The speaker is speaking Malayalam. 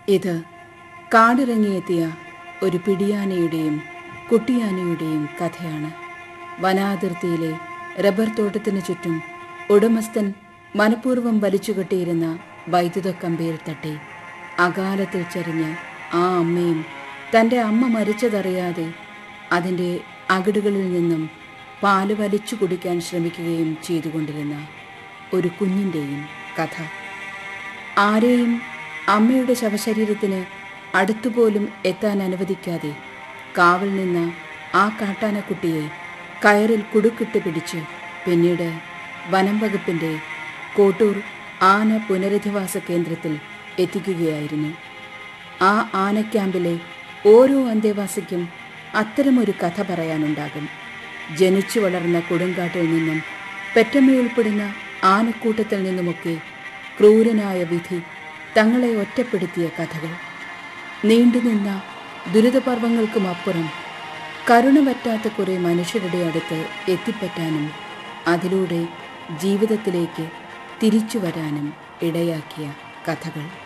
ഇത് കാടിറങ്ങിയെത്തിയ ഒരു പിടിയാനയുടെയും കുട്ടിയാനയുടെയും കഥയാണ് വനാതിർത്തിയിലെ റബ്ബർ തോട്ടത്തിനു ചുറ്റും ഉടമസ്ഥൻ മനഃപൂർവ്വം വലിച്ചുകെട്ടിയിരുന്ന വൈദ്യുത കമ്പിയിൽ തട്ടി അകാലത്തിൽ ചരിഞ്ഞ ആ അമ്മയും തൻ്റെ അമ്മ മരിച്ചതറിയാതെ അതിൻ്റെ അകിടുകളിൽ നിന്നും പാല് വലിച്ചു കുടിക്കാൻ ശ്രമിക്കുകയും ചെയ്തുകൊണ്ടിരുന്ന ഒരു കുഞ്ഞിൻ്റെയും കഥ ആരെയും അമ്മയുടെ ശവശരീരത്തിന് അടുത്തുപോലും എത്താൻ അനുവദിക്കാതെ കാവൽ നിന്ന ആ കാട്ടാനക്കുട്ടിയെ കയറിൽ കുടുക്കിട്ട് പിടിച്ച് പിന്നീട് വനം വകുപ്പിൻ്റെ കോട്ടൂർ ആന പുനരധിവാസ കേന്ദ്രത്തിൽ എത്തിക്കുകയായിരുന്നു ആ ആന ക്യാമ്പിലെ ഓരോ അന്തേവാസിക്കും അത്തരമൊരു കഥ പറയാനുണ്ടാകും ജനിച്ചു വളർന്ന കൊടുങ്കാട്ടിൽ നിന്നും പെറ്റമ്മയുൾപ്പെടുന്ന ആനക്കൂട്ടത്തിൽ നിന്നുമൊക്കെ ക്രൂരനായ വിധി തങ്ങളെ ഒറ്റപ്പെടുത്തിയ കഥകൾ നീണ്ടുനിന്ന ദുരിതപർവങ്ങൾക്കുമപ്പുറം കരുണ പറ്റാത്ത കുറെ മനുഷ്യരുടെ അടുത്ത് എത്തിപ്പറ്റാനും അതിലൂടെ ജീവിതത്തിലേക്ക് തിരിച്ചു വരാനും ഇടയാക്കിയ കഥകൾ